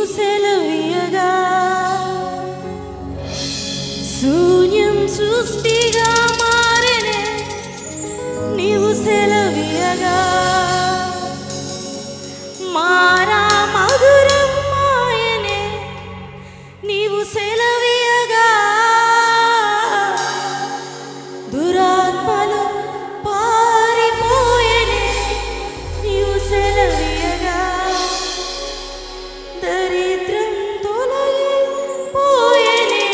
సెలవీయగా శూన్యం సృష్టిగా మారినే నీవు సెలవీయగా మారా మధురం మాయనే నీవు సెలవీయగా దురాత్మలు పారిపోయనే నీవు సెలవీయగా దరిద్రం తొలగిపోయనే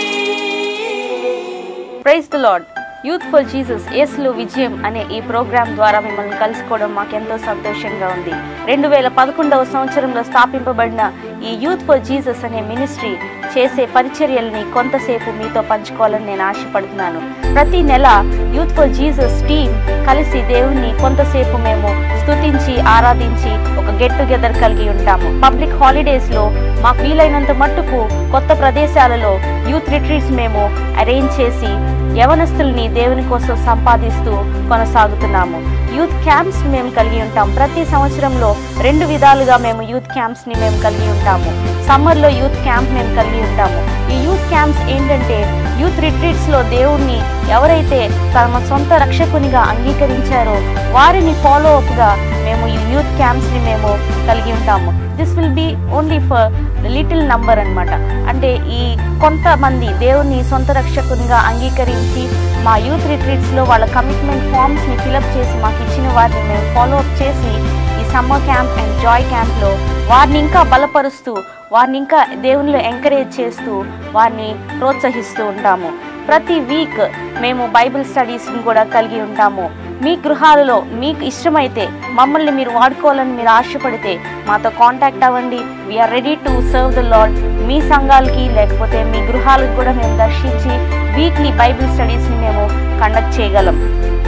praise the lord youth for Jesus యేసులో విజయం అనే ఈ ప్రోగ్రాం ద్వారా మిమ్మల్ని కలుసుకోవడం మాకెంతో సంతోషంగా ఉంది రెండు వేల పదకొండవ సంవత్సరంలో స్థాపింపబడిన ఈ యూత్ ఫర్ జీసస్ అనే మినిస్ట్రీ చేసే పరిచర్యల్ని కొంతసేపు మీతో పంచుకోవాలని నేను ఆశపడుతున్నాను ప్రతి నెల యూత్ ఫర్ జీసస్ టీం కలిసి దేవుణ్ణి కొంతసేపు మేము స్తుతించి ఆరాధించి ఒక గెట్ టుగెదర్ కలిగి ఉంటాము పబ్లిక్ హాలిడేస్ లో మాకు వీలైనంత మట్టుకు కొత్త ప్రదేశాలలో యూత్ రిట్రీట్స్ మేము అరేంజ్ చేసి యవనస్తుల్ని దేవుని కోసం సంపాదిస్తూ కొనసాగుతున్నాము యూత్ క్యాంప్స్ మేము కలిగి ఉంటాం ప్రతి సంవత్సరంలో రెండు విధాలుగా మేము యూత్ క్యాంప్స్ ని మేము కలిగి ఉంటాము సమ్మర్ లో యూత్ క్యాంప్ మేము కలిగి ఉంటాము ఈ యూత్ క్యాంప్స్ ఏంటంటే యూత్ రిట్రీట్స్ లో దేవుణ్ణి ఎవరైతే తమ సొంత రక్షకునిగా అంగీకరించారో వారిని ఫాలో అప్ గా మేము ఈ యూత్ క్యాంప్స్ ని మేము కలిగి ఉంటాము this will be only for little number అన్నమాట అంటే ఈ కొంతమంది దేవుని సొంత రక్షకునిగా అంగీకరించి మా యూత్ రిట్రీట్స్ లో వాళ్ళ కమిట్మెంట్ ఫామ్స్ ని ఫిలప్ చేసి మాకు ఇచ్చిన వారిని మేము ఫాలో అప్ చేసి ఈ summer camp and joy camp లో వారిని ఇంకా బలపరుస్తూ వారిని ఇంకా దేవునిలో ఎంకరేజ్ చేస్తూ వారిని ప్రోత్సహిస్తూ ఉంటాము ప్రతి వీక్ మేము బైబిల్ స్టడీస్ని కూడా కలిగి ఉంటాము మీ గృహాలలో మీకు ఇష్టమైతే మమ్మల్ని మీరు వాడుకోవాలని మీరు ఆశపడితే మాతో కాంటాక్ట్ అవ్వండి we are ready to serve the lord మీ సంఘాలకి లేకపోతే మీ గృహాలకు కూడా మేము దర్శించి వీక్లీ బైబిల్ స్టడీస్ని మేము కండక్ట్ చేయగలం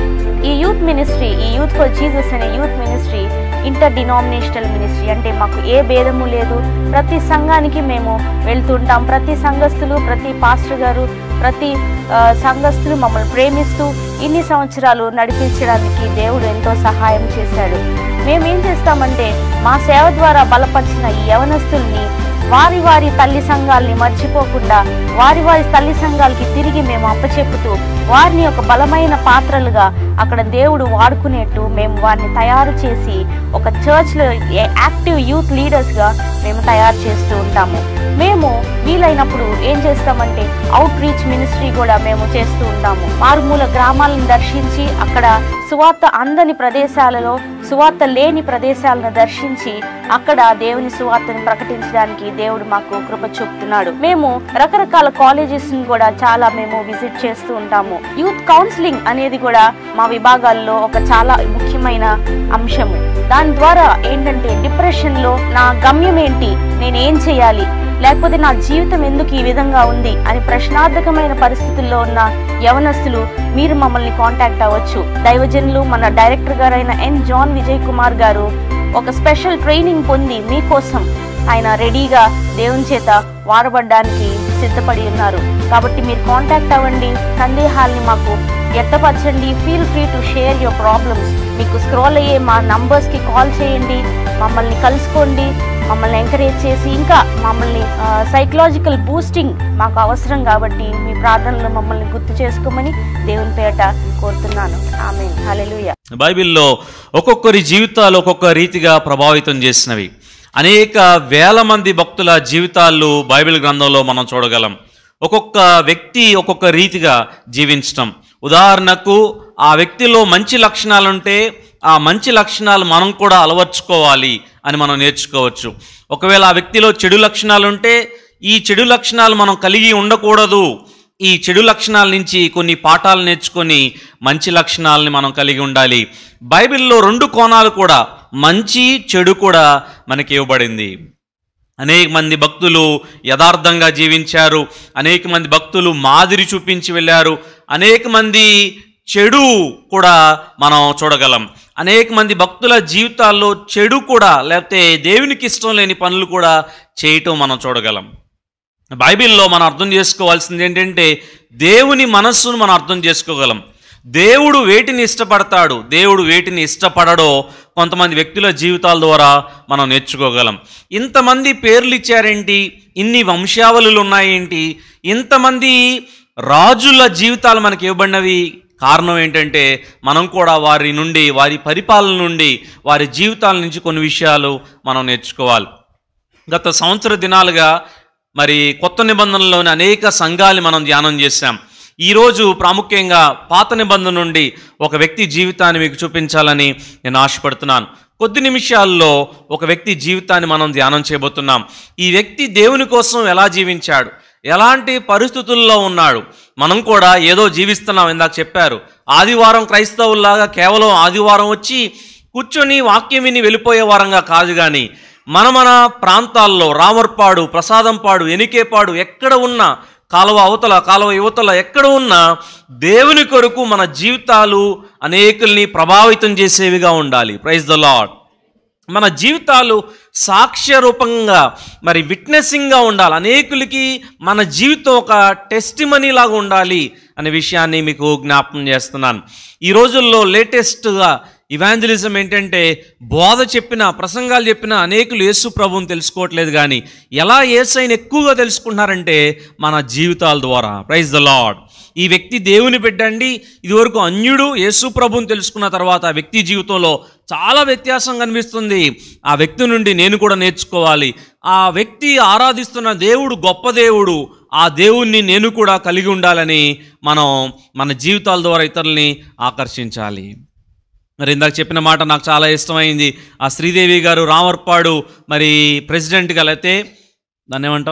ఈ యూత్ మినిస్ట్రీ ఈ యూత్ ఫర్ జీసస్ అనే youth ministry interdenominational ministry అంటే మాకు ఏ భేదము లేదు ప్రతి సంఘానికి మేము వెళ్తుంటాం ప్రతి సంఘస్థులు ప్రతి పాస్టర్ గారు ప్రతి ఆ, సంఘస్థులు మమ్మల్ని ప్రేమిస్తూ ఇన్ని సంవత్సరాలు నడిపించడానికి దేవుడు ఎంతో సహాయం చేశాడు మేము ఏం చేస్తామంటే మా సేవ ద్వారా బలపరిచిన ఈ యవనస్తుల్ని వారి వారి తల్లి సంఘాల్ని మర్చిపోకుండా వారి వారి తల్లి సంఘాలకి తిరిగి మేము అప్పచెప్పుతూ వారిని ఒక బలమైన పాత్రలుగా అక్కడ దేవుడు వాడుకునేట్టు మేము వారిని తయారు చేసి ఒక చర్చ్లో యాక్టివ్ యూత్ లీడర్స్గా మేము తయారు చేస్తూ ఉంటాము మేము వీలైనప్పుడు ఏం చేస్తామంటే అవుట్ రీచ్ మినిస్ట్రీ కూడా మేము చేస్తూ ఉంటాము మారుమూల గ్రామాలను దర్శించి అక్కడ సువార్త అందని ప్రదేశాలలో సువార్త లేని ప్రదేశాలను దర్శించి అక్కడ దేవుని సువార్తను ప్రకటించడానికి దేవుడు మాకు కృప చూపుతున్నాడు మేము రకరకాల కాలేజెస్ ని కూడా చాలా మేము విజిట్ చేస్తూ ఉంటాము యూత్ కౌన్సిలింగ్ అనేది కూడా మా విభాగాల్లో ఒక చాలా ముఖ్యమైన అంశము దాని ద్వారా ఏంటంటే డిప్రెషన్ లో నా గమ్యం ఏంటి నేను ఏం చేయాలి లేకపోతే నా జీవితం ఎందుకు ఈ విధంగా ఉంది అని ప్రశ్నార్థకమైన పరిస్థితుల్లో ఉన్న యవనస్తులు మీరు మమ్మల్ని కాంటాక్ట్ అవ్వచ్చు దైవజనులు మన డైరెక్టర్ గారైన ఎన్ జాన్ విజయ్ కుమార్ గారు ఒక స్పెషల్ ట్రైనింగ్ పొంది మీకోసం ఆయన రెడీగా దేవుని చేత వాడబడ్డానికి సిద్ధపడి ఉన్నారు కాబట్టి మీరు కాంటాక్ట్ అవ్వండి సందేహాల్ని మాకు వ్యక్తపరచండి feel free to share your problems మీకు స్క్రోల్ అయ్యే మా నంబర్స్కి కాల్ చేయండి మమ్మల్ని కలుసుకోండి మమ్మల్ని ఎంకరేజ్ చేసి ఇంకా మమ్మల్ని సైకలాజికల్ బూస్టింగ్ మాకు అవసరం కాబట్టి మీ ప్రార్థనలో మమ్మల్ని గుర్తు చేసుకోమని దేవుని పేట కోరుతున్నాను ఆమె హల్లెలూయా బైబిల్లో ఒక్కొక్కరి జీవితాలు ఒక్కొక్క రీతిగా ప్రభావితం చేసినవి అనేక వేల మంది భక్తుల జీవితాలు బైబిల్ గ్రంథంలో మనం చూడగలం ఒక్కొక్క వ్యక్తి ఒక్కొక్క రీతిగా జీవించటం ఉదాహరణకు ఆ వ్యక్తిలో మంచి లక్షణాలుంటే ఆ మంచి లక్షణాలు మనం కూడా అలవర్చుకోవాలి అని మనం నేర్చుకోవచ్చు ఒకవేళ ఆ వ్యక్తిలో చెడు లక్షణాలుంటే ఈ చెడు లక్షణాలు మనం కలిగి ఉండకూడదు ఈ చెడు లక్షణాల నుంచి కొన్ని పాఠాలు నేర్చుకొని మంచి లక్షణాలని మనం కలిగి ఉండాలి బైబిల్లో రెండు కోణాలు కూడా మంచి చెడు కూడా మనకి ఇవ్వబడింది అనేక మంది భక్తులు యథార్థంగా జీవించారు అనేక మంది భక్తులు మాదిరి చూపించి వెళ్ళారు అనేక మంది చెడు కూడా మనం చూడగలం అనేక మంది భక్తుల జీవితాల్లో చెడు కూడా లేకపోతే దేవునికి ఇష్టం లేని పనులు కూడా చేయటం మనం చూడగలం బైబిల్లో మనం అర్థం చేసుకోవాల్సింది ఏంటంటే దేవుని మనస్సును మనం అర్థం చేసుకోగలం దేవుడు వేటిని ఇష్టపడతాడు దేవుడు వేటిని ఇష్టపడడో కొంతమంది వ్యక్తుల జీవితాల ద్వారా మనం నేర్చుకోగలం ఇంతమంది పేర్లు ఇచ్చారేంటి ఇన్ని వంశావళులు ఉన్నాయేంటి ఇంతమంది రాజుల జీవితాలు మనకి ఇవ్వబడినవి కారణం ఏంటంటే మనం కూడా వారి నుండి వారి పరిపాలన నుండి వారి జీవితాల నుంచి కొన్ని విషయాలు మనం నేర్చుకోవాలి గత సంవత్సర దినాలుగా మరి కొత్త నిబంధనలోని అనేక సంఘాలు మనం ధ్యానం చేశాం ఈరోజు ప్రాముఖ్యంగా పాత నిబంధన నుండి ఒక వ్యక్తి జీవితాన్ని మీకు చూపించాలని నేను ఆశపడుతున్నాను కొద్ది నిమిషాల్లో ఒక వ్యక్తి జీవితాన్ని మనం ధ్యానం చేయబోతున్నాం ఈ వ్యక్తి దేవుని కోసం ఎలా జీవించాడు ఎలాంటి పరిస్థితుల్లో ఉన్నాడు మనం కూడా ఏదో జీవిస్తున్నాం ఇందాక చెప్పారు ఆదివారం క్రైస్తవుల్లాగా కేవలం ఆదివారం వచ్చి కూర్చొని వాక్యం విని వెళ్ళిపోయే వారంగా కాదు కానీ మన మన ప్రాంతాల్లో రామర్పాడు ప్రసాదంపాడు ఎనికేపాడు ఎక్కడ ఉన్నా కాలువ అవతల కాలువ యువతల ఎక్కడ ఉన్నా దేవుని కొరకు మన జీవితాలు అనేకుల్ని ప్రభావితం చేసేవిగా ఉండాలి ప్రైజ్ ద లాడ్ మన జీవితాలు సాక్ష్య రూపంగా మరి విట్నెసింగ్గా ఉండాలి అనేకులకి మన జీవితం ఒక టెస్టిమనీ లాగా ఉండాలి అనే విషయాన్ని మీకు జ్ఞాపకం చేస్తున్నాను ఈ రోజుల్లో లేటెస్ట్గా ఇవాంజలిజం ఏంటంటే బోధ చెప్పిన ప్రసంగాలు చెప్పిన అనేకులు యేసు ప్రభువుని తెలుసుకోవట్లేదు కానీ ఎలా యేసైని ఎక్కువగా తెలుసుకుంటున్నారంటే మన జీవితాల ద్వారా ప్రైజ్ ద లాడ్ ఈ వ్యక్తి దేవుని బిడ్డండి ఇదివరకు అన్యుడు యేసు ప్రభుని తెలుసుకున్న తర్వాత ఆ వ్యక్తి జీవితంలో చాలా వ్యత్యాసం కనిపిస్తుంది ఆ వ్యక్తి నుండి నేను కూడా నేర్చుకోవాలి ఆ వ్యక్తి ఆరాధిస్తున్న దేవుడు గొప్ప దేవుడు ఆ దేవుణ్ణి నేను కూడా కలిగి ఉండాలని మనం మన జీవితాల ద్వారా ఇతరుల్ని ఆకర్షించాలి మరి ఇందాక చెప్పిన మాట నాకు చాలా ఇష్టమైంది ఆ శ్రీదేవి గారు రామర్పాడు మరి ప్రెసిడెంట్గా లేతే దాన్ని ఏమంటాం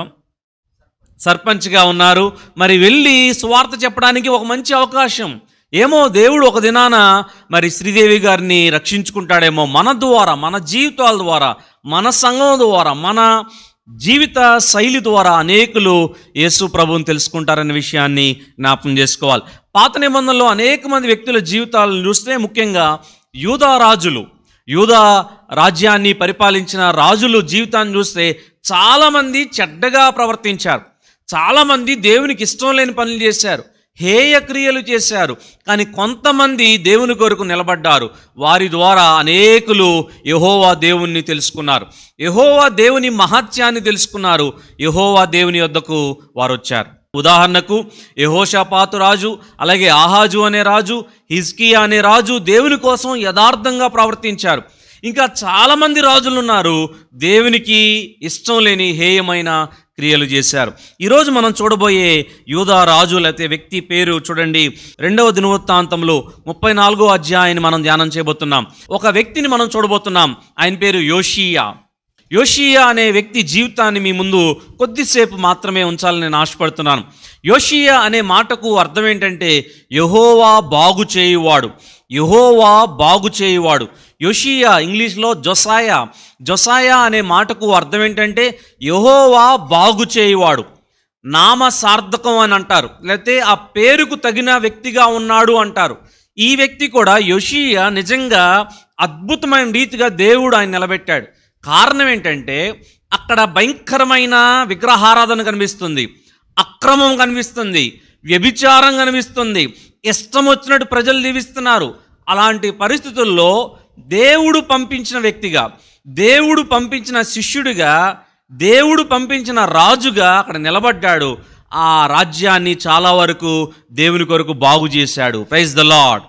సర్పంచ్గా ఉన్నారు మరి వెళ్ళి సువార్త చెప్పడానికి ఒక మంచి అవకాశం ఏమో దేవుడు ఒక దినాన మరి శ్రీదేవి గారిని రక్షించుకుంటాడేమో మన ద్వారా మన జీవితాల ద్వారా మన సంఘం ద్వారా మన జీవిత శైలి ద్వారా అనేకులు యేసు ప్రభువుని తెలుసుకుంటారనే విషయాన్ని జ్ఞాపకం చేసుకోవాలి పాత నిబంధనలో అనేక మంది వ్యక్తుల జీవితాలను చూస్తే ముఖ్యంగా యూదా రాజులు యూదా రాజ్యాన్ని పరిపాలించిన రాజులు జీవితాన్ని చూస్తే చాలామంది చెడ్డగా ప్రవర్తించారు చాలామంది దేవునికి ఇష్టం లేని పనులు చేశారు హేయ క్రియలు చేశారు కానీ కొంతమంది దేవుని కొరకు నిలబడ్డారు వారి ద్వారా అనేకులు యహోవా దేవుణ్ణి తెలుసుకున్నారు యహోవా దేవుని మహత్యాన్ని తెలుసుకున్నారు యహోవా దేవుని వద్దకు వారు వచ్చారు ఉదాహరణకు యహోషాపాతు రాజు అలాగే ఆహాజు అనే రాజు హిజ్కియా అనే రాజు దేవుని కోసం యథార్థంగా ప్రవర్తించారు ఇంకా చాలామంది రాజులు ఉన్నారు దేవునికి ఇష్టం లేని హేయమైన క్రియలు చేశారు ఈరోజు మనం చూడబోయే యూదా రాజు లేకపోతే వ్యక్తి పేరు చూడండి రెండవ దినవృత్తాంతంలో ముప్పై నాలుగో అధ్యాయాన్ని మనం ధ్యానం చేయబోతున్నాం ఒక వ్యక్తిని మనం చూడబోతున్నాం ఆయన పేరు యోషియా యోషియా అనే వ్యక్తి జీవితాన్ని మీ ముందు కొద్దిసేపు మాత్రమే ఉంచాలని నేను ఆశపడుతున్నాను యోషియా అనే మాటకు అర్థం ఏంటంటే యహోవా బాగు చేయువాడు యహోవా బాగు చేయువాడు యోషియా ఇంగ్లీష్లో జొసాయా జొసాయా అనే మాటకు అర్థం ఏంటంటే యహోవా బాగు చేయువాడు నామ సార్థకం అని అంటారు లేకపోతే ఆ పేరుకు తగిన వ్యక్తిగా ఉన్నాడు అంటారు ఈ వ్యక్తి కూడా యోషియా నిజంగా అద్భుతమైన రీతిగా దేవుడు ఆయన నిలబెట్టాడు కారణం ఏంటంటే అక్కడ భయంకరమైన విగ్రహారాధన కనిపిస్తుంది అక్రమం కనిపిస్తుంది వ్యభిచారం కనిపిస్తుంది ఇష్టం వచ్చినట్టు ప్రజలు దీవిస్తున్నారు అలాంటి పరిస్థితుల్లో దేవుడు పంపించిన వ్యక్తిగా దేవుడు పంపించిన శిష్యుడిగా దేవుడు పంపించిన రాజుగా అక్కడ నిలబడ్డాడు ఆ రాజ్యాన్ని చాలా వరకు దేవుని కొరకు బాగు చేశాడు ప్రైజ్ ద లాడ్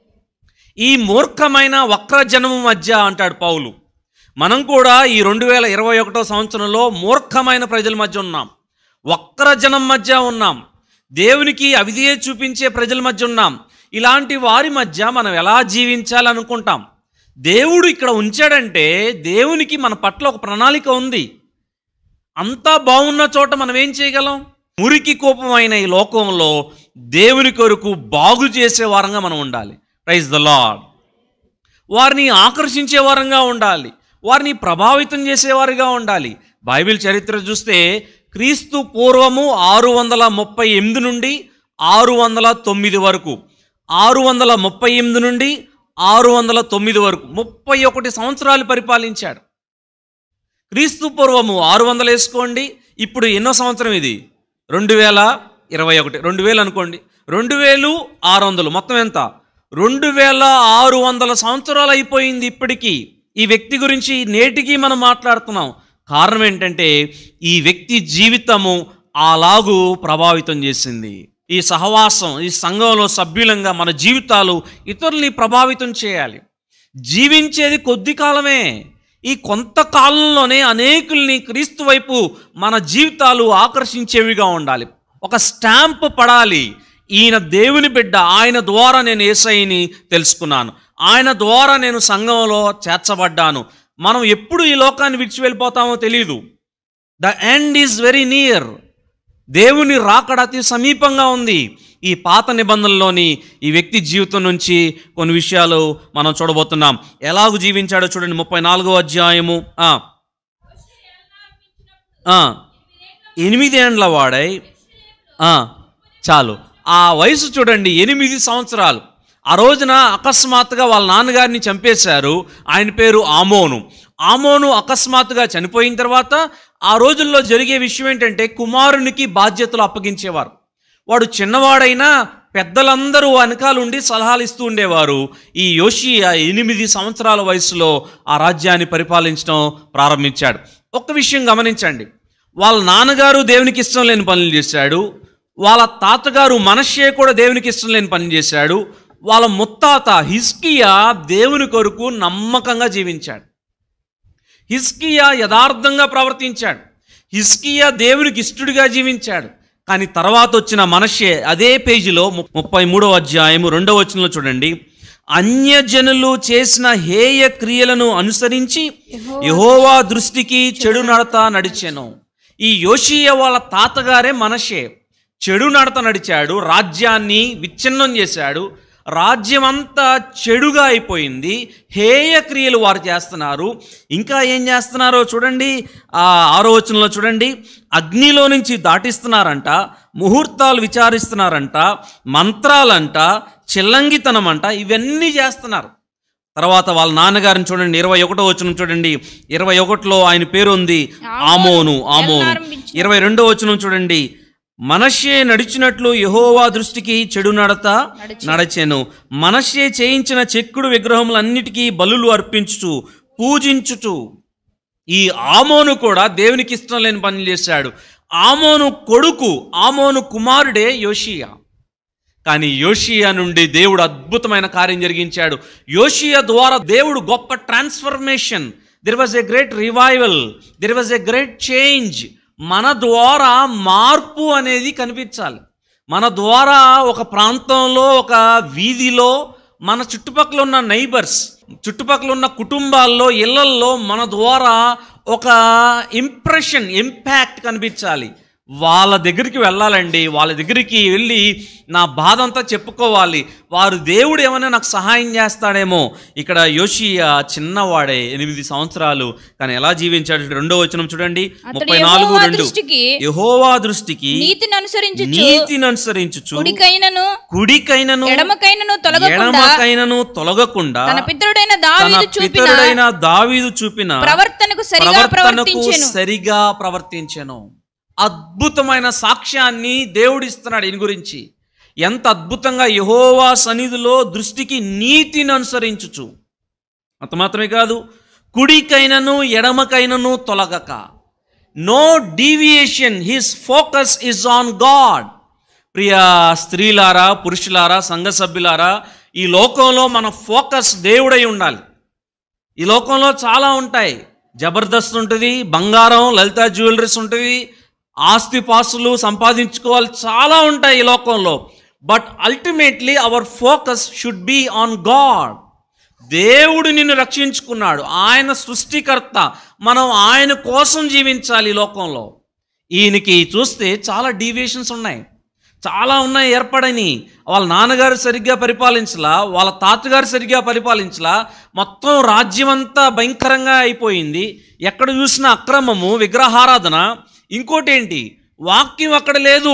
ఈ మూర్ఖమైన వక్రజనము మధ్య అంటాడు పౌలు మనం కూడా ఈ రెండు వేల ఇరవై ఒకటో సంవత్సరంలో మూర్ఖమైన ప్రజల మధ్య ఉన్నాం వక్రజనం మధ్య ఉన్నాం దేవునికి అవిధేయ చూపించే ప్రజల మధ్య ఉన్నాం ఇలాంటి వారి మధ్య మనం ఎలా జీవించాలనుకుంటాం దేవుడు ఇక్కడ ఉంచాడంటే దేవునికి మన పట్ల ఒక ప్రణాళిక ఉంది అంతా బాగున్న చోట మనం ఏం చేయగలం మురికి కోపమైన ఈ లోకంలో దేవుని కొరకు బాగు చేసే వారంగా మనం ఉండాలి ప్రైజ్ ద లాడ్ వారిని ఆకర్షించే వారంగా ఉండాలి వారిని ప్రభావితం చేసేవారుగా ఉండాలి బైబిల్ చరిత్ర చూస్తే క్రీస్తు పూర్వము ఆరు వందల ముప్పై ఎనిమిది నుండి ఆరు వందల తొమ్మిది వరకు ఆరు వందల ముప్పై ఎనిమిది నుండి ఆరు వందల తొమ్మిది వరకు ముప్పై ఒకటి సంవత్సరాలు పరిపాలించాడు క్రీస్తు పూర్వము ఆరు వందలు వేసుకోండి ఇప్పుడు ఎన్నో సంవత్సరం ఇది రెండు వేల ఇరవై ఒకటి రెండు వేలు అనుకోండి రెండు వేలు ఆరు వందలు మొత్తం ఎంత రెండు వేల ఆరు వందల సంవత్సరాలు అయిపోయింది ఇప్పటికీ ఈ వ్యక్తి గురించి నేటికి మనం మాట్లాడుతున్నాం కారణం ఏంటంటే ఈ వ్యక్తి జీవితము అలాగూ ప్రభావితం చేసింది ఈ సహవాసం ఈ సంఘంలో సభ్యులంగా మన జీవితాలు ఇతరుల్ని ప్రభావితం చేయాలి జీవించేది కొద్ది కాలమే ఈ కొంతకాలంలోనే అనేకుల్ని క్రీస్తు వైపు మన జీవితాలు ఆకర్షించేవిగా ఉండాలి ఒక స్టాంప్ పడాలి ఈయన దేవుని బిడ్డ ఆయన ద్వారా నేను ఏసైని తెలుసుకున్నాను ఆయన ద్వారా నేను సంఘంలో చేర్చబడ్డాను మనం ఎప్పుడు ఈ లోకాన్ని విడిచి వెళ్ళిపోతామో తెలియదు the end is very near దేవుని రాకడ అతి సమీపంగా ఉంది ఈ పాత నిబంధనలోని ఈ వ్యక్తి జీవితం నుంచి కొన్ని విషయాలు మనం చూడబోతున్నాం ఎలాగూ జీవించాడో చూడండి ముప్పై నాలుగో అధ్యాయము ఆ. ఆ. ఎనిమిదేండ్ల వాడై ఆ, చాలు ఆ వయసు చూడండి ఎనిమిది సంవత్సరాలు ఆ రోజున అకస్మాత్తుగా వాళ్ళ నాన్నగారిని చంపేశారు ఆయన పేరు ఆమోను ఆమోను అకస్మాత్తుగా చనిపోయిన తర్వాత ఆ రోజుల్లో జరిగే విషయం ఏంటంటే కుమారునికి బాధ్యతలు అప్పగించేవారు వాడు చిన్నవాడైనా పెద్దలందరూ వెనకాల ఉండి సలహాలు ఇస్తూ ఉండేవారు ఈ యోషియా ఎనిమిది సంవత్సరాల వయసులో ఆ రాజ్యాన్ని పరిపాలించడం ప్రారంభించాడు ఒక్క విషయం గమనించండి వాళ్ళ నాన్నగారు దేవునికి ఇష్టం లేని పనులు చేశాడు వాళ్ళ తాతగారు మనషే కూడా దేవునికి ఇష్టం లేని పని చేశాడు వాళ్ళ ముత్తాత హిస్కియా దేవుని కొరకు నమ్మకంగా జీవించాడు హిస్కియా యథార్థంగా ప్రవర్తించాడు హిస్కియా దేవునికి ఇష్టడుగా జీవించాడు కానీ తర్వాత వచ్చిన మనషే అదే పేజీలో ము- ముప్పై మూడవ అధ్యాయము రెండవ వచనంలో చూడండి అన్యజనులు చేసిన హేయ క్రియలను అనుసరించి యహోవా దృష్టికి చెడు నడత నడిచెను ఈ యోషియ వాళ్ళ తాతగారే మనషే చెడు నడత నడిచాడు రాజ్యాన్ని విచ్ఛిన్నం చేశాడు రాజ్యం అంతా చెడుగా అయిపోయింది హేయ క్రియలు వారు చేస్తున్నారు ఇంకా ఏం చేస్తున్నారో చూడండి ఆ ఆరో వచనంలో చూడండి అగ్నిలో నుంచి దాటిస్తున్నారంట ముహూర్తాలు విచారిస్తున్నారంట మంత్రాలంట చిల్లంగితనం అంట ఇవన్నీ చేస్తున్నారు తర్వాత వాళ్ళ నాన్నగారిని చూడండి ఇరవై ఒకటో వచనం చూడండి ఇరవై ఒకటిలో ఆయన పేరు ఉంది ఆమోను ఆమోను ఇరవై రెండో వచనం చూడండి మనషే నడిచినట్లు యహోవా దృష్టికి చెడు నడత నడచెను మనషే చేయించిన చెక్కుడు విగ్రహములన్నిటికీ బలులు అర్పించుచు పూజించుచు ఈ ఆమోను కూడా దేవునికి ఇష్టం లేని పనులు చేశాడు ఆమోను కొడుకు ఆమోను కుమారుడే యోషియా కానీ యోషియా నుండి దేవుడు అద్భుతమైన కార్యం జరిగించాడు యోషియా ద్వారా దేవుడు గొప్ప transformation there was a great revival there was a great change మన ద్వారా మార్పు అనేది కనిపించాలి మన ద్వారా ఒక ప్రాంతంలో ఒక వీధిలో మన చుట్టుపక్కల ఉన్న నైబర్స్ చుట్టుపక్కల ఉన్న కుటుంబాల్లో ఇళ్లల్లో మన ద్వారా ఒక ఇంప్రెషన్ ఇంపాక్ట్ కనిపించాలి వాళ్ళ దగ్గరికి వెళ్ళాలండి వాళ్ళ దగ్గరికి వెళ్ళి నా బాధ అంతా చెప్పుకోవాలి వారు దేవుడు ఏమైనా నాకు సహాయం చేస్తాడేమో ఇక్కడ యోషియా చిన్నవాడే ఎనిమిది సంవత్సరాలు కానీ ఎలా జీవించాడు రెండో వచనం చూడండి ముప్పై నాలుగు యెహోవా రెండు దృష్టికి యహోవా దృష్టికి నీతిని అనుసరించు నీతిని అనుసరించుచు కుడికైనను కుడికైనను ఎడమకైనను తొలగకుండా ఎడమకైనను తొలగకుండా తన పితరుడైన తన దావీదు చూపిన పితరుడైన దావీదు చూపిన ప్రవర్తనకు సరిగా ప్రవర్తనకు ప్రవర్తించెను సరిగా ప్రవర్తించెను అద్భుతమైన సాక్ష్యాన్ని దేవుడిస్తున్నాడు ఈయన గురించి ఎంత అద్భుతంగా యహోవా సన్నిధిలో దృష్టికి నీతిని అనుసరించుచు అంత మాత్రమే కాదు కుడికైనను ఎడమకైనను తొలగక no deviation his focus is on God ప్రియ స్త్రీలారా పురుషులారా సంఘ సభ్యులారా ఈ లోకంలో మన ఫోకస్ దేవుడై ఉండాలి ఈ లోకంలో చాలా ఉంటాయి జబర్దస్త్ ఉంటుంది బంగారం లలిత జ్యువెలరీస్ ఉంటుంది ఆస్తిపాస్తులు సంపాదించుకోవాలి చాలా ఉంటాయి ఈ లోకంలో but ultimately our focus should be on God దేవుడు నిన్ను రక్షించుకున్నాడు ఆయన సృష్టికర్త మనం ఆయన కోసం జీవించాలి ఈ లోకంలో ఈయనకి చూస్తే చాలా డీవియేషన్స్ ఉన్నాయి చాలా ఉన్నాయి ఏర్పడని వాళ్ళ నాన్నగారు సరిగ్గా పరిపాలించలా వాళ్ళ తాతగారు సరిగ్గా పరిపాలించలా మొత్తం రాజ్యం అంతా భయంకరంగా అయిపోయింది ఎక్కడ చూసినా అక్రమము విగ్రహారాధన ఇంకోటి ఏంటి వాక్యం అక్కడ లేదు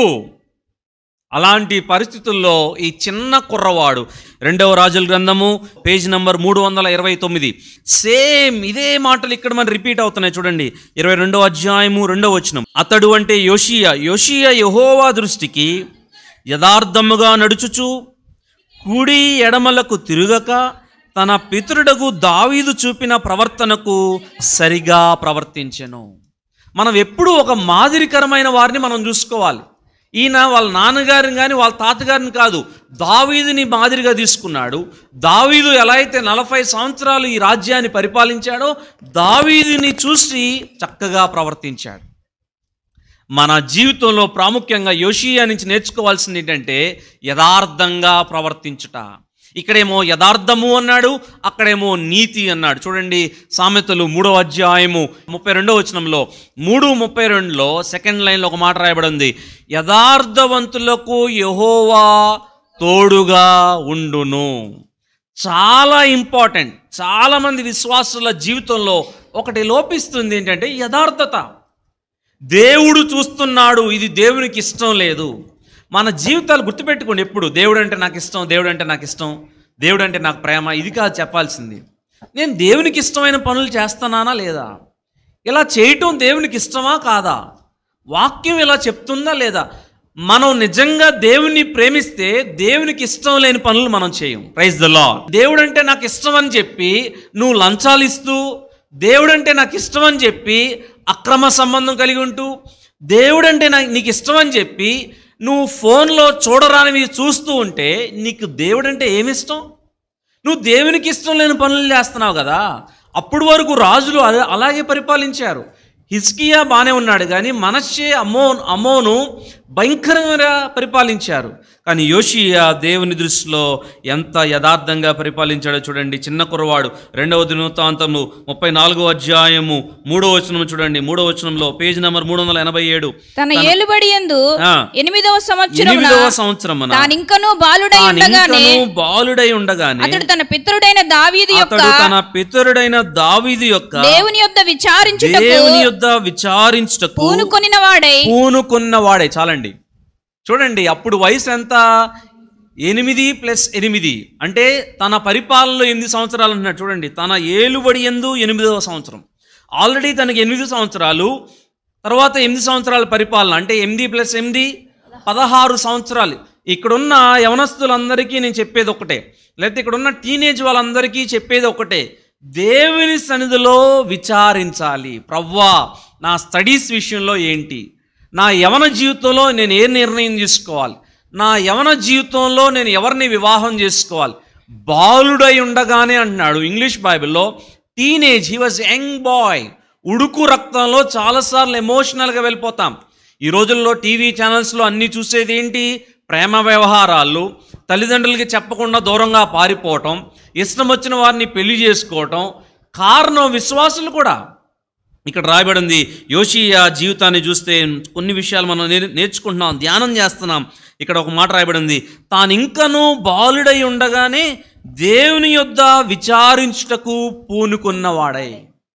అలాంటి పరిస్థితుల్లో ఈ చిన్న కుర్రవాడు రెండవ రాజుల గ్రంథము పేజ్ నంబర్ మూడు వందల ఇరవై తొమ్మిది సేమ్ ఇదే మాటలు ఇక్కడ మన రిపీట్ అవుతున్నాయి చూడండి ఇరవై రెండవ అధ్యాయము రెండవ వచనం అతడు అంటే యోషియా యోషియా యహోవా దృష్టికి యథార్థముగా నడుచుచు కుడి ఎడమలకు తిరుగక తన పితరుడకు దావీదు చూపిన ప్రవర్తనకు సరిగా ప్రవర్తించెను మనం ఎప్పుడూ ఒక మాదిరికరమైన వారిని మనం చూసుకోవాలి ఈయన వాళ్ళ నాన్నగారిని కానీ వాళ్ళ తాతగారిని కాదు దావీదుని మాదిరిగా తీసుకున్నాడు దావీదు ఎలా అయితే నలభై సంవత్సరాలు ఈ రాజ్యాన్ని పరిపాలించాడో దావీదుని చూసి చక్కగా ప్రవర్తించాడు మన జీవితంలో ప్రాముఖ్యంగా యోషియా నుంచి నేర్చుకోవాల్సింది ఏంటంటే యథార్థంగా ప్రవర్తించుట ఇక్కడేమో యథార్థము అన్నాడు అక్కడేమో నీతి అన్నాడు చూడండి సామెతలు మూడవ అధ్యాయము ముప్పై రెండో వచనంలో మూడు ముప్పై రెండులో సెకండ్ లైన్లో ఒక మాట రాయబడి ఉంది యథార్థవంతులకు యహోవా తోడుగా ఉండును చాలా ఇంపార్టెంట్ చాలామంది విశ్వాసుల జీవితంలో ఒకటి లోపిస్తుంది ఏంటంటే యథార్థత దేవుడు చూస్తున్నాడు ఇది దేవునికి ఇష్టం లేదు మన జీవితాలు గుర్తుపెట్టుకోండి ఎప్పుడు దేవుడు అంటే నాకు ఇష్టం దేవుడు అంటే నాకు ఇష్టం దేవుడు అంటే నాకు ప్రేమ ఇది కాదు చెప్పాల్సింది నేను దేవునికి ఇష్టమైన పనులు చేస్తున్నానా లేదా ఇలా చేయటం దేవునికి ఇష్టమా కాదా వాక్యం ఇలా చెప్తుందా లేదా మనం నిజంగా దేవుని ప్రేమిస్తే దేవునికి ఇష్టం లేని పనులు మనం చేయం ప్రైజ్ ద లా దేవుడు అంటే నాకు ఇష్టం అని చెప్పి నువ్వు లంచాలు ఇస్తూ దేవుడంటే నాకు ఇష్టం అని చెప్పి అక్రమ సంబంధం కలిగి ఉంటూ దేవుడంటే నాకు నీకు ఇష్టం అని చెప్పి నువ్వు ఫోన్లో చూడరానివి చూస్తూ ఉంటే నీకు దేవుడంటే ఏమి ఇష్టం నువ్వు దేవునికి ఇష్టం లేని పనులు చేస్తున్నావు కదా అప్పుడు వరకు రాజులు అలా- అలాగే పరిపాలించారు హిస్కియా బాగానే ఉన్నాడు కానీ మనషే అమో అమోను భయంకరంగా పరిపాలించారు కానీ యోషియా దేవుని దృష్టిలో ఎంత యథార్థంగా పరిపాలించాడో చూడండి చిన్న కుర్రవాడు రెండవ దినవృత్తాంతము ముప్పై నాలుగో అధ్యాయము మూడో వచనం చూడండి మూడో వచనంలో పేజ్ నెంబర్ మూడు వందల ఎనభై ఏడు తన ఏలుబడి యందు ఆ. ఎనిమిదవ సంవత్సరం ఎనిమిదవ సంవత్సరమున తానింకను బాలుడై తాను ఉండగానే ఇంకనూ బాలుడై ఉండగానే అతడు తన పితరుడైన దావీదు యొక్క అతడు తన పితరుడైన దావీదు యొక్క దేవుని యొద్ద విచారించుటకు దేవుని యొద్ద విచారించుటకు పూనుకొనిన వాడై పూనుకున్న వాడే చాలండి చూడండి అప్పుడు వయసు ఎంత ఎనిమిది ప్లస్ ఎనిమిది అంటే తన పరిపాలనలో ఎనిమిది సంవత్సరాలు అంటున్నాడు చూడండి తన ఏలుబడి ఎందు ఎనిమిదవ సంవత్సరం ఆల్రెడీ తనకి ఎనిమిది సంవత్సరాలు తర్వాత ఎనిమిది సంవత్సరాల పరిపాలన అంటే ఎనిమిది ప్లస్ ఎనిమిది పదహారు సంవత్సరాలు ఇక్కడున్న యవనస్తులందరికీ నేను చెప్పేది ఒకటే లేకపోతే ఇక్కడున్న టీనేజ్ వాళ్ళందరికీ చెప్పేది ఒకటే దేవుని సన్నిధిలో విచారించాలి ప్రవ్వా నా స్టడీస్ విషయంలో ఏంటి నా యవన జీవితంలో నేను ఏ నిర్ణయం తీసుకోవాలి నా యవన జీవితంలో నేను ఎవరిని వివాహం చేసుకోవాలి బాలుడై ఉండగానే అంటున్నాడు ఇంగ్లీష్ బైబిల్లో teenage he was young boy ఉడుకు రక్తంలో చాలాసార్లు ఎమోషనల్గా వెళ్ళిపోతాం ఈ రోజుల్లో టీవీ ఛానల్స్లో అన్నీ చూసేది ఏంటి ప్రేమ వ్యవహారాలు తల్లిదండ్రులకి చెప్పకుండా దూరంగా పారిపోవటం ఇష్టం వచ్చిన వారిని పెళ్లి చేసుకోవటం కారణం విశ్వాసులు కూడా ఇక్కడ రాయబడింది యోషియా జీవితాన్ని చూస్తే కొన్ని విషయాలు మనం నేర్- నేర్చుకుంటున్నాం ధ్యానం చేస్తున్నాం ఇక్కడ ఒక మాట రాయబడింది తాను ఇంకనూ బాలుడై ఉండగానే దేవుని యొద్ద విచారించుటకు పూనుకున్నవాడై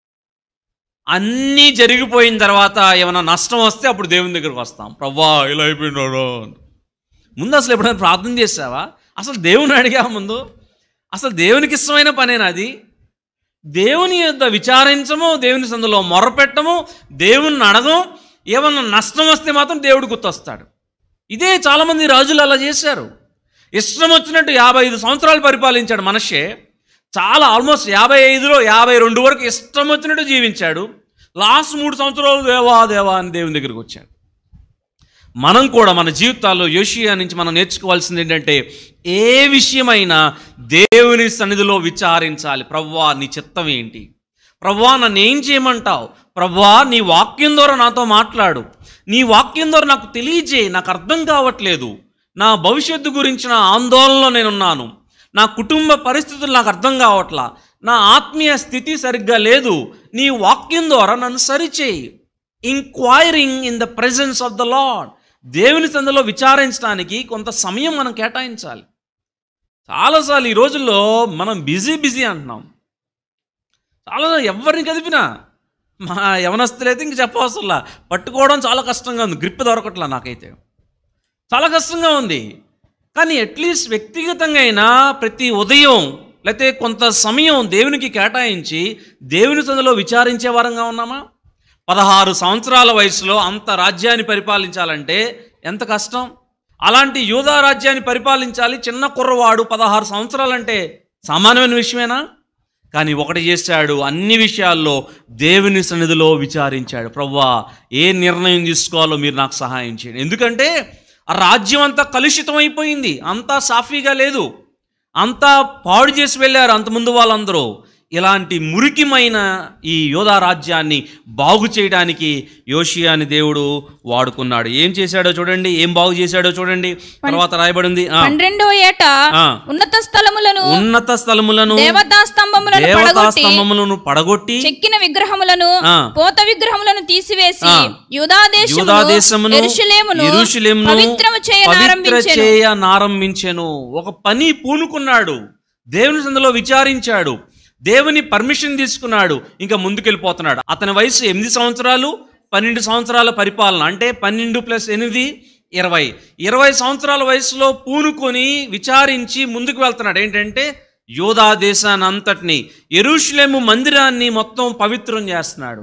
అన్నీ జరిగిపోయిన తర్వాత ఏమైనా నష్టం వస్తే అప్పుడు దేవుని దగ్గరకు వస్తాం ప్రవ్వా ఇలా అయిపోయినాడు ముందు అసలు ఎప్పుడైనా ప్రార్థన చేసావా అసలు దేవుని అడిగా ముందు అసలు దేవునికి ఇష్టమైన పనేనా అది దేవుని యొద్ద విచారించము దేవుని సందులో మొరపెట్టము దేవుని అడగం ఏమన్నా నష్టం వస్తే మాత్రం దేవుడు గుర్తొస్తాడు ఇదే చాలామంది రాజులు అలా చేశారు ఇష్టం వచ్చినట్టు యాభై ఐదు సంవత్సరాలు పరిపాలించాడు మనిషే చాలా ఆల్మోస్ట్ యాభై ఐదులో యాభై రెండు వరకు ఇష్టం వచ్చినట్టు జీవించాడు లాస్ట్ మూడు సంవత్సరాలు దేవా దేవా అని దేవుని దగ్గరికి వచ్చాడు మనం కూడా మన జీవితాల్లో యోషియా నుంచి మనం నేర్చుకోవాల్సింది ఏంటంటే ఏ విషయమైనా దేవుని సన్నిధిలో విచారించాలి ప్రవ్వా నీ చిత్తం ఏంటి ప్రవ్వా నన్ను ఏం చేయమంటావు ప్రవ్వా నీ వాక్యం ద్వారా నాతో మాట్లాడు నీ వాక్యం ద్వారా నాకు తెలియజేయి నాకు అర్థం కావట్లేదు నా భవిష్యత్తు గురించిన ఆందోళనలో నేనున్నాను నా కుటుంబ పరిస్థితులు నాకు అర్థం కావట్లా నా ఆత్మీయ స్థితి సరిగ్గా లేదు నీ వాక్యం ద్వారా నన్ను సరిచేయి inquiring in the presence of the lord దేవుని సందులో విచారించడానికి కొంత సమయం మనం కేటాయించాలి చాలాసార్లు ఈ రోజుల్లో మనం బిజీ బిజీ అంటున్నాం చాలా ఎవరిని కదిపినా మా యవనస్తులైతే ఇంక చెప్పవసరంలా పట్టుకోవడం చాలా కష్టంగా ఉంది గ్రిప్ దొరకట్లా నాకైతే చాలా కష్టంగా ఉంది కానీ అట్లీస్ట్ వ్యక్తిగతంగా అయినా ప్రతి ఉదయం లేకపోతే కొంత సమయం దేవునికి కేటాయించి దేవుని సందులో విచారించే వారంగా ఉన్నామా పదహారు సంవత్సరాల వయసులో అంత రాజ్యాన్ని పరిపాలించాలంటే ఎంత కష్టం అలాంటి యూదా రాజ్యాన్ని పరిపాలించాలి చిన్న కుర్రవాడు పదహారు సంవత్సరాలంటే సామాన్యమైన విషయమేనా కానీ ఒకటి చేశాడు అన్ని విషయాల్లో దేవుని సన్నిధిలో విచారించాడు ప్రవ్వా ఏ నిర్ణయం తీసుకోవాలో మీరు నాకు సహాయం చేయండి ఎందుకంటే ఆ రాజ్యం అంతా కలుషితం అయిపోయింది అంతా సాఫీగా లేదు అంతా పాడు చేసి వెళ్ళారు అంతకుముందు వాళ్ళందరూ ఇలాంటి మురికిమైన ఈ యోధా రాజ్యాన్ని బాగు చేయడానికి యోషియాని దేవుడు వాడుకున్నాడు ఏం చేశాడో చూడండి ఏం బాగు చేశాడో చూడండి తర్వాత రాయబడింది ఆ, పన్నెండో ఏట ఆ. ఉన్నత స్థలములను ఉన్నత స్థలములను దేవతా స్తంభములను దేవతా పడగొట్టి స్తంభములను పడగొట్టి చెక్కిన విగ్రహములను ఆ. పోత విగ్రహములను తీసివేసి ఆ. యూదా యూదా దేశమును యెరూషలేమును యెరూషలేమును పవిత్రము పవిత్ర చేయనారంభించెను చేయనారంభించెను ఒక పని పూనుకున్నాడు దేవుని సందులో విచారించాడు దేవుని పర్మిషన్ తీసుకున్నాడు ఇంకా ముందుకెళ్ళిపోతున్నాడు అతని వయసు ఎనిమిది సంవత్సరాలు పన్నెండు సంవత్సరాల పరిపాలన అంటే పన్నెండు ప్లస్ ఎనిమిది ఇరవై ఇరవై సంవత్సరాల వయసులో పూనుకొని విచారించి ముందుకు వెళ్తున్నాడు ఏంటంటే యోధా దేశాన్ని అంతటిని ఎరుషులేము మందిరాన్ని మొత్తం పవిత్రం చేస్తున్నాడు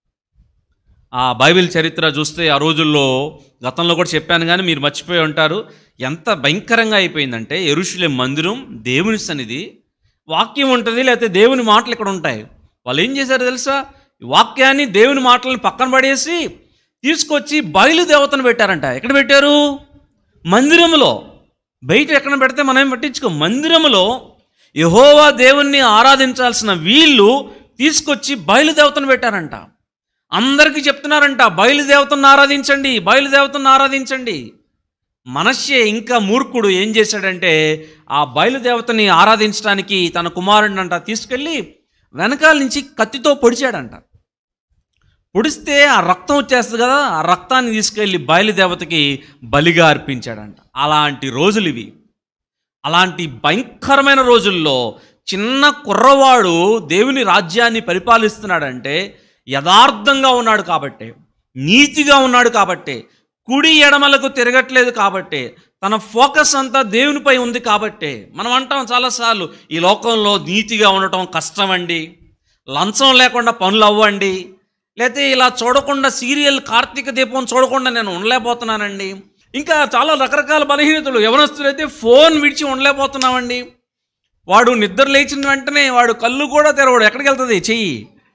ఆ బైబిల్ చరిత్ర చూస్తే ఆ రోజుల్లో గతంలో కూడా చెప్పాను కానీ మీరు మర్చిపోయి ఉంటారు ఎంత భయంకరంగా అయిపోయిందంటే ఎరుషులేం మందిరం దేవుని సన్నిధి వాక్యం ఉంటుంది లేకపోతే దేవుని మాటలు ఇక్కడ ఉంటాయి వాళ్ళు ఏం చేశారు తెలుసా ఈ వాక్యాన్ని దేవుని మాటలను పక్కన పడేసి తీసుకొచ్చి బయలుదేవతను పెట్టారంట ఎక్కడ పెట్టారు మందిరంలో బయట ఎక్కడ పెడితే మనం ఏం పట్టించుకో మందిరంలో యహోవా దేవుణ్ణి ఆరాధించాల్సిన వీళ్ళు తీసుకొచ్చి బయలుదేవతను పెట్టారంట అందరికీ చెప్తున్నారంట బయలుదేవతను ఆరాధించండి బయలుదేవతను ఆరాధించండి మనశ్శే ఇంకా మూర్ఖుడు ఏం చేశాడంటే ఆ బయలుదేవతని ఆరాధించడానికి తన కుమారుడిని అంట తీసుకెళ్ళి వెనకాల నుంచి కత్తితో పొడిచాడంట పొడిస్తే ఆ రక్తం వచ్చేస్తుంది కదా ఆ రక్తాన్ని తీసుకెళ్ళి బయలుదేవతకి బలిగా అర్పించాడంట అలాంటి రోజులు ఇవి అలాంటి భయంకరమైన రోజుల్లో చిన్న కుర్రవాడు దేవుని రాజ్యాన్ని పరిపాలిస్తున్నాడంటే యథార్థంగా ఉన్నాడు కాబట్టే నీతిగా ఉన్నాడు కాబట్టే కుడి ఎడమలకు తిరగట్లేదు కాబట్టే తన ఫోకస్ అంతా దేవునిపై ఉంది కాబట్టే మనం అంటాం చాలాసార్లు ఈ లోకంలో నీతిగా ఉండటం కష్టమండి లంచం లేకుండా పనులు అవ్వండి లేకపోతే ఇలా చూడకుండా సీరియల్ కార్తీక దీపం చూడకుండా నేను ఉండలేకపోతున్నానండి ఇంకా చాలా రకరకాల బలహీనతలు యవనస్తులైతే ఫోన్ విడిచి ఉండలేకపోతున్నామండి వాడు నిద్ర లేచిన వెంటనే వాడు కళ్ళు కూడా తెరవడు ఎక్కడికి వెళ్తుంది చెయ్యి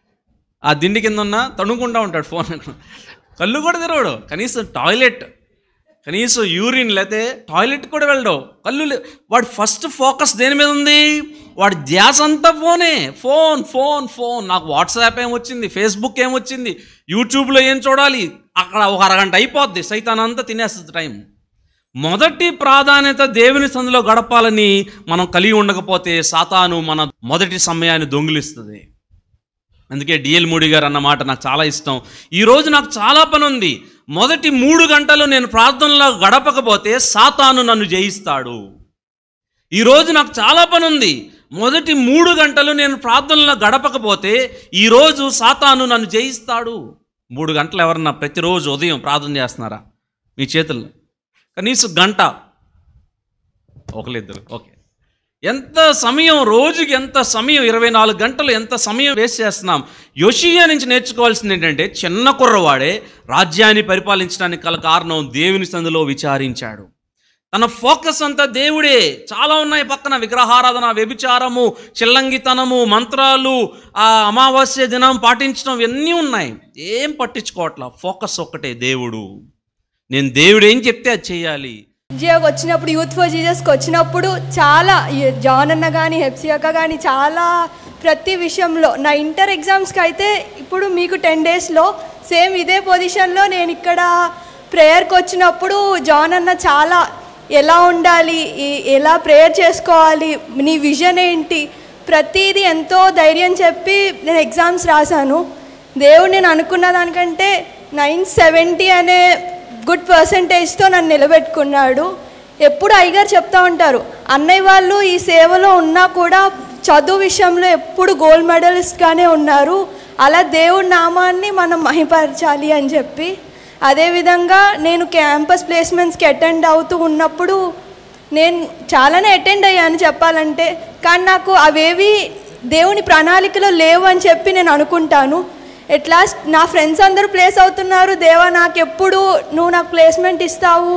ఆ దిండి కింద ఉన్న తణుకుంటా ఉంటాడు ఫోన్ కళ్ళు కూడా తెరవడు కనీసం టాయిలెట్ కనీసం యూరిన్ లేతే టాయిలెట్ కూడా వెళ్ళడు కళ్ళు లే- వాడు ఫస్ట్ ఫోకస్ దేని మీద ఉంది వాడి ధ్యాస అంతా ఫోనే ఫోన్ ఫోన్ ఫోన్ నాకు వాట్సాప్ ఏమొచ్చింది ఫేస్బుక్ ఏమొచ్చింది యూట్యూబ్లో ఏం చూడాలి అక్కడ ఒక అరగంట అయిపోద్ది సైతాన్ అంతా తినేస్తుంది టైం మొదటి ప్రాధాన్యత దేవుని సందులో గడపాలని మనం కలిగి ఉండకపోతే సాతాను మన మొదటి సమయాన్ని దొంగిలిస్తుంది అందుకే డిఎల్ మూడి గారు అన్న మాట నాకు చాలా ఇష్టం ఈరోజు నాకు చాలా పని ఉంది మొదటి మూడు గంటలు నేను ప్రార్థనలో గడపకపోతే సాతాను నన్ను జయిస్తాడు ఈరోజు నాకు చాలా పని ఉంది మొదటి మూడు గంటలు నేను ప్రార్థనలో గడపకపోతే ఈరోజు సాతాను నన్ను జయిస్తాడు మూడు గంటలు ఎవరన్నా ప్రతిరోజు ఉదయం ప్రార్థన చేస్తున్నారా మీ చేతుల్లో కనీసం గంట ఒకరిద్దరు ఓకే ఎంత సమయం రోజుకి ఎంత సమయం ఇరవై నాలుగు గంటలు ఎంత సమయం వేస్ట్ చేస్తున్నాం యోషియా నుంచి నేర్చుకోవాల్సింది ఏంటంటే చిన్న కుర్రవాడే రాజ్యాన్ని పరిపాలించడానికి గల కారణం దేవుని సందులో విచారించాడు తన ఫోకస్ అంతా దేవుడే చాలా ఉన్నాయి పక్కన విగ్రహారాధన వ్యభిచారము చిల్లంగితనము మంత్రాలు ఆ అమావాస్య దినం పాటించడం ఇవన్నీ ఉన్నాయి ఏం పట్టించుకోవట్లా ఫోకస్ ఒక్కటే దేవుడు నేను దేవుడు ఏం చెప్తే అది చేయాలి జియోకి వచ్చినప్పుడు యూత్ ఫర్ జీజస్కి వచ్చినప్పుడు చాలా ఈ జాన్ అన్న కానీ హెప్సియాక కానీ చాలా ప్రతి విషయంలో నా ఇంటర్ ఎగ్జామ్స్కి అయితే ఇప్పుడు మీకు టెన్ డేస్లో సేమ్ ఇదే పొజిషన్లో నేను ఇక్కడ ప్రేయర్కి వచ్చినప్పుడు జాన్ అన్న చాలా ఎలా ఉండాలి ఈ- ఎలా ప్రేయర్ చేసుకోవాలి నీ విజన్ ఏంటి ప్రతిదీ ఎంతో ధైర్యం చెప్పి నేను ఎగ్జామ్స్ రాశాను దేవుడు నేను అనుకున్న దానికంటే నైన్ సెవెంటీ అనే గుడ్ పర్సంటేజ్తో నన్ను నిలబెట్టుకున్నాడు ఎప్పుడు అయ్యగారు చెప్తా ఉంటారు అన్నయ్య వాళ్ళు ఈ సేవలో ఉన్నా కూడా చదువు విషయంలో ఎప్పుడు గోల్డ్ మెడలిస్ట్గానే ఉన్నారు అలా దేవుడి నామాన్ని మనం మహిపరచాలి అని చెప్పి అదేవిధంగా నేను క్యాంపస్ ప్లేస్మెంట్స్కి అటెండ్ అవుతూ ఉన్నప్పుడు నేను చాలానే అటెండ్ అయ్యాను చెప్పాలంటే కానీ నాకు అవేవి దేవుని ప్రణాళికలో లేవు అని చెప్పి నేను అనుకుంటాను ఎట్ లాస్ట్ నా ఫ్రెండ్స్ అందరూ ప్లేస్ అవుతున్నారు దేవా నాకు ఎప్పుడు నువ్వు నాకు ప్లేస్మెంట్ ఇస్తావు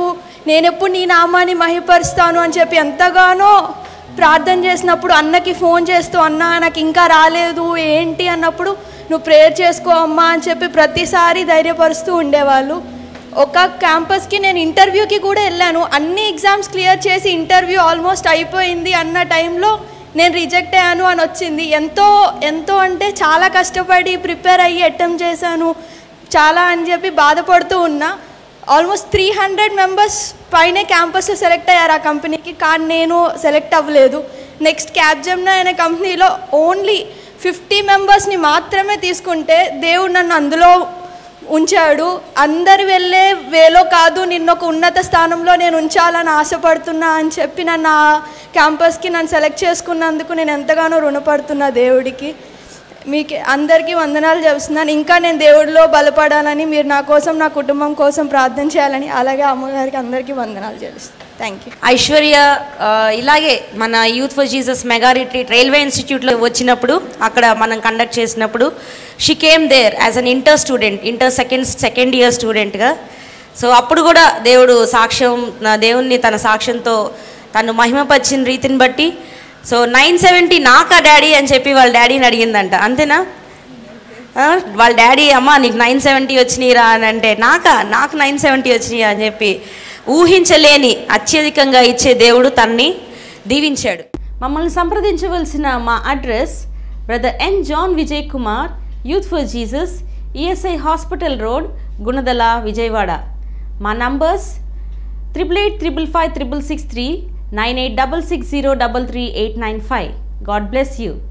నేను ఎప్పుడు నీ నామాన్ని మహిపరుస్తాను అని చెప్పి ఎంతగానో ప్రార్థన చేసినప్పుడు అన్నకి ఫోన్ చేస్తూ అన్న నాకు ఇంకా రాలేదు ఏంటి అన్నప్పుడు నువ్వు ప్రేయర్ చేసుకో అమ్మా అని చెప్పి ప్రతిసారి ధైర్యపరుస్తూ ఉండేవాళ్ళు ఒక క్యాంపస్కి నేను ఇంటర్వ్యూకి కూడా వెళ్ళాను అన్ని ఎగ్జామ్స్ క్లియర్ చేసి ఇంటర్వ్యూ ఆల్మోస్ట్ అయిపోయింది అన్న టైంలో నేను రిజెక్ట్ అయ్యాను అని వచ్చింది ఎంతో ఎంతో అంటే చాలా కష్టపడి ప్రిపేర్ అయ్యి అటెంప్ట్ చేశాను చాలా అని చెప్పి బాధపడుతూ ఉన్నా ఆల్మోస్ట్ త్రీ హండ్రెడ్ మెంబర్స్ పైనే క్యాంపస్లో సెలెక్ట్ అయ్యారు ఆ కంపెనీకి కానీ నేను సెలెక్ట్ అవ్వలేదు నెక్స్ట్ క్యాబ్జెమ్నా అనే కంపెనీలో ఓన్లీ ఫిఫ్టీ మెంబర్స్ని మాత్రమే తీసుకుంటే దేవుడు నన్ను అందులో ఉంచాడు అందరు వెళ్ళే వేలో కాదు నిన్న ఒక ఉన్నత స్థానంలో నేను ఉంచాలని ఆశపడుతున్నా అని చెప్పి నన్ను ఆ క్యాంపస్కి నన్ను సెలెక్ట్ చేసుకున్నందుకు నేను ఎంతగానో రుణపడుతున్నా దేవుడికి మీకు అందరికీ వందనాలు చెప్తున్నాను ఇంకా నేను దేవుడిలో బలపడాలని మీరు నా కోసం నా కుటుంబం కోసం ప్రార్థన చేయాలని అలాగే అమ్మగారికి అందరికీ వందనాలు చేస్తాను థ్యాంక్ యూ ఐశ్వర్య ఆ, ఇలాగే మన youth for Jesus mega retreat railway ఇన్స్టిట్యూట్లో వచ్చినప్పుడు అక్కడ మనం కండక్ట్ చేసినప్పుడు she came there as an inter student inter second second year స్టూడెంట్గా సో అప్పుడు కూడా దేవుడు సాక్ష్యం నా దేవుణ్ణి తన సాక్ష్యంతో తను మహిమపరిచిన రీతిని బట్టి సో నైన్ సెవెంటీ నాకా డాడీ అని చెప్పి వాళ్ళ డాడీని అడిగిందంట అంతేనా ఆ, వాళ్ళ డాడీ అమ్మ నీకు నైన్ సెవెంటీ వచ్చినాయిరా అని అంటే నాకా నాకు నైన్ సెవెంటీ వచ్చినాయి అని చెప్పి ఊహించలేని అత్యధికంగా ఇచ్చే దేవుడు తన్ని దీవించాడు మమ్మల్ని సంప్రదించవలసిన మా address brother N John Vijay Kumar youth for Jesus ESI hospital road Gunadala Vijayawada మా numbers triple eight triple five triple six three nine eight double six zero double three eight nine five God bless you